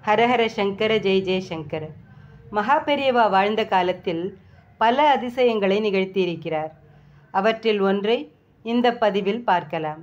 ஹரஹர சங்கர ஜெய் ஜெய சங்கர மகா பெரியவா வாழ்ந்த காலத்தில் பல அதிசயங்களை நிகழ்த்தியிருக்கிறார் அவற்றில் ஒன்றை இந்த பதிவில் பார்க்கலாம்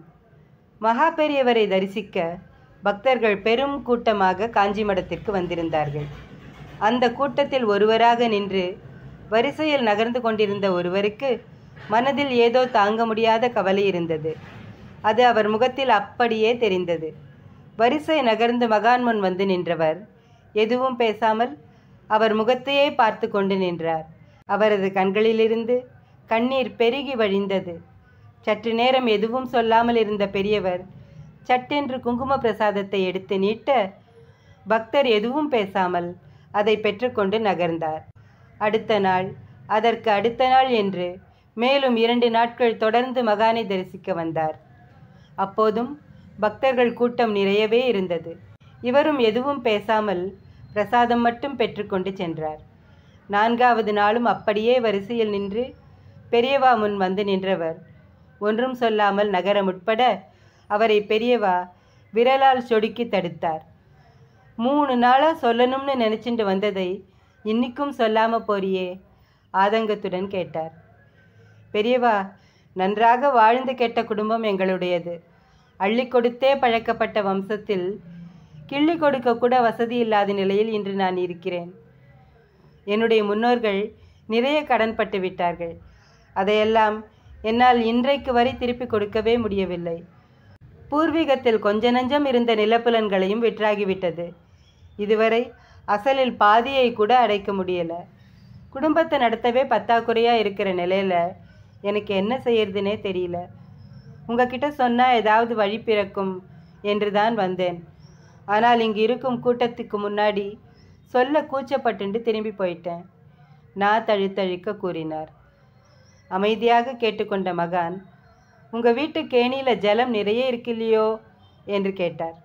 மகா பெரியவரை தரிசிக்க பக்தர்கள் பெரும் கூட்டமாக காஞ்சி மடத்திற்கு வந்திருந்தார்கள் அந்த கூட்டத்தில் ஒருவராக நின்று வரிசையில் நகர்ந்து கொண்டிருந்த ஒருவருக்கு மனதில் ஏதோ தாங்க முடியாத கவலை இருந்தது அது அவர் முகத்தில் அப்படியே தெரிந்தது வரிசை நகர்ந்து மகான் முன் வந்து நின்றவர் எதுவும் பேசாமல் அவர் முகத்தையே பார்த்து கொண்டு நின்றார் அவரது கண்களிலிருந்து கண்ணீர் பெருகி வழிந்தது சற்று நேரம் எதுவும் சொல்லாமல் இருந்த பெரியவர் சட்டென்று குங்கும பிரசாதத்தை எடுத்து நீட்ட பக்தர் எதுவும் பேசாமல் அதை பெற்றுக்கொண்டு நகர்ந்தார் அடுத்த நாள் அதற்கு அடுத்த நாள் என்று மேலும் இரண்டு நாட்கள் தொடர்ந்து மகானை தரிசிக்க வந்தார் அப்போதும் பக்தர்கள் கூட்டம் நிறையவே இருந்தது இவரும் எதுவும் பேசாமல் பிரசாதம் மட்டும் பெற்றுக்கொண்டு சென்றார் நான்காவது நாளும் அப்படியே வரிசையில் நின்று பெரியவா முன் வந்து நின்றவர் ஒன்றும் சொல்லாமல் நகர முற்பட அவரை பெரியவா விரலால் சொடுக்கி தடுத்தார் மூணு நாளாக சொல்லணும்னு நினச்சிட்டு வந்ததை இன்னிக்கும் சொல்லாமல் போறியே ஆதங்கத்துடன் கேட்டார் பெரியவா நன்றாக வாழ்ந்து கெட்ட குடும்பம் எங்களுடையது அள்ளி கொடுத்தே பழக்கப்பட்ட வம்சத்தில் கிள்ளி கொடுக்க கூட வசதி இல்லாத நிலையில் இன்று நான் இருக்கிறேன் என்னுடைய முன்னோர்கள் நிறைய கடன் பட்டு விட்டார்கள் அதையெல்லாம் என்னால் இன்றைக்கு வரை திருப்பி கொடுக்கவே முடியவில்லை பூர்வீகத்தில் கொஞ்ச நஞ்சம் இருந்த நிலப்புலன்களையும் விற்றாகிவிட்டது இதுவரை அசலில் பாதியை கூட அடைக்க முடியலை குடும்பத்தை நடத்தவே பத்தாக்குறையாக இருக்கிற நிலையில் எனக்கு என்ன செய்யறதுனே தெரியல உங்ககிட்ட சொன்னால் ஏதாவது வழி பிறக்கும் என்று தான் வந்தேன் ஆனால் இங்கு இருக்கும் கூட்டத்துக்கு முன்னாடி சொல்ல கூச்சப்பட்டுண்டு திரும்பி போயிட்டேன் நான் தழுத்தழுக்க கூறினார் அமைதியாக கேட்டுக்கொண்ட மகான் உங்கள் வீட்டு கேணியில் ஜலம் நிறைய இருக்கில்லையோ என்று கேட்டார்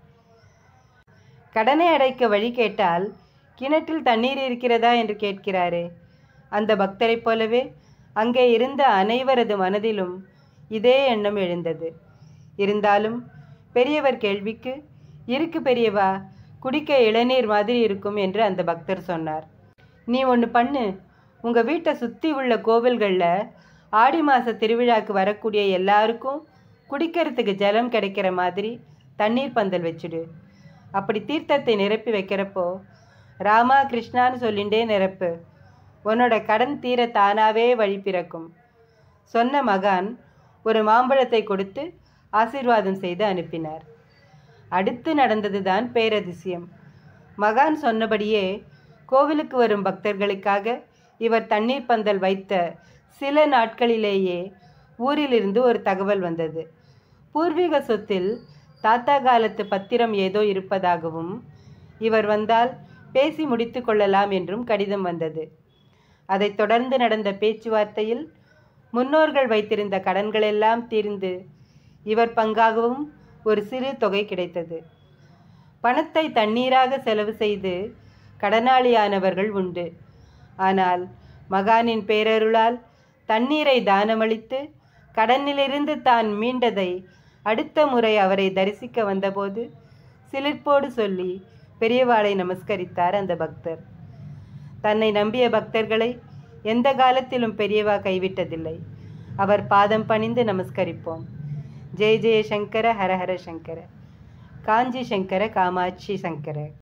கடனை அடைக்க வழி கேட்டால் கிணற்றில் தண்ணீர் இருக்கிறதா என்று கேட்கிறாரே அந்த பக்தரைப் போலவே அங்கே இருந்த அனைவரது மனதிலும் இதே எண்ணம் எழுந்தது இருந்தாலும் பெரியவர் கேள்விக்கு இருக்கு பெரியவா குடிக்க இளநீர் மாதிரி இருக்கும் என்று அந்த பக்தர் சொன்னார் நீ ஒன்று பண்ணு உங்கள் வீட்டை சுற்றி உள்ள கோவில்களில் ஆடி மாத திருவிழாக்கு வரக்கூடிய எல்லாருக்கும் குடிக்கிறதுக்கு ஜலம் கிடைக்கிற மாதிரி தண்ணீர் பந்தல் வச்சுடு அப்படி தீர்த்தத்தை நிரப்பி வைக்கிறப்போ ராமா கிருஷ்ணான்னு சொல்லிண்டே நிரப்பு உன்னோட கடன் தீர தானாவே வழி பிறக்கும் சொன்ன மகான் ஒரு மாம்பழத்தை கொடுத்து ஆசீர்வாதம் செய்து அனுப்பினார் அடுத்து நடந்தது தான் பேரதிசயம் மகான் சொன்னபடியே கோவிலுக்கு வரும் பக்தர்களுக்காக இவர் தண்ணீர் பந்தல் வைத்த சில நாட்களிலேயே ஊரிலிருந்து ஒரு தகவல் வந்தது பூர்வீக சொத்தில் தாத்தா காலத்து பத்திரம் ஏதோ இருப்பதாகவும் இவர் வந்தால் பேசி முடித்து கொள்ளலாம் என்றும் கடிதம் வந்தது அதைத் தொடர்ந்து நடந்த பேச்சுவார்த்தையில் முன்னோர்கள் வைத்திருந்த கடன்களெல்லாம் தீர்ந்து இவர் பங்காகவும் ஒரு சிறு தொகை கிடைத்தது பணத்தை தண்ணீராக செலவு செய்து கடனாளியானவர்கள் உண்டு ஆனால் மகானின் பேரருளால் தண்ணீரை தானமளித்து கடனிலிருந்து தான் மீண்டதை அடுத்த முறை அவரை தரிசிக்க வந்தபோது சிலிர்ப்போடு சொல்லி பெரியவாளை நமஸ்கரித்தார் அந்த பக்தர் தன்னை நம்பிய பக்தர்களை எந்த காலத்திலும் பெரியவா கைவிட்டதில்லை அவர் பாதம் பணிந்து நமஸ்கரிப்போம் ஜெய ஜெய சங்கர ஹரஹர சங்கர காஞ்சி சங்கர காமாட்சி சங்கர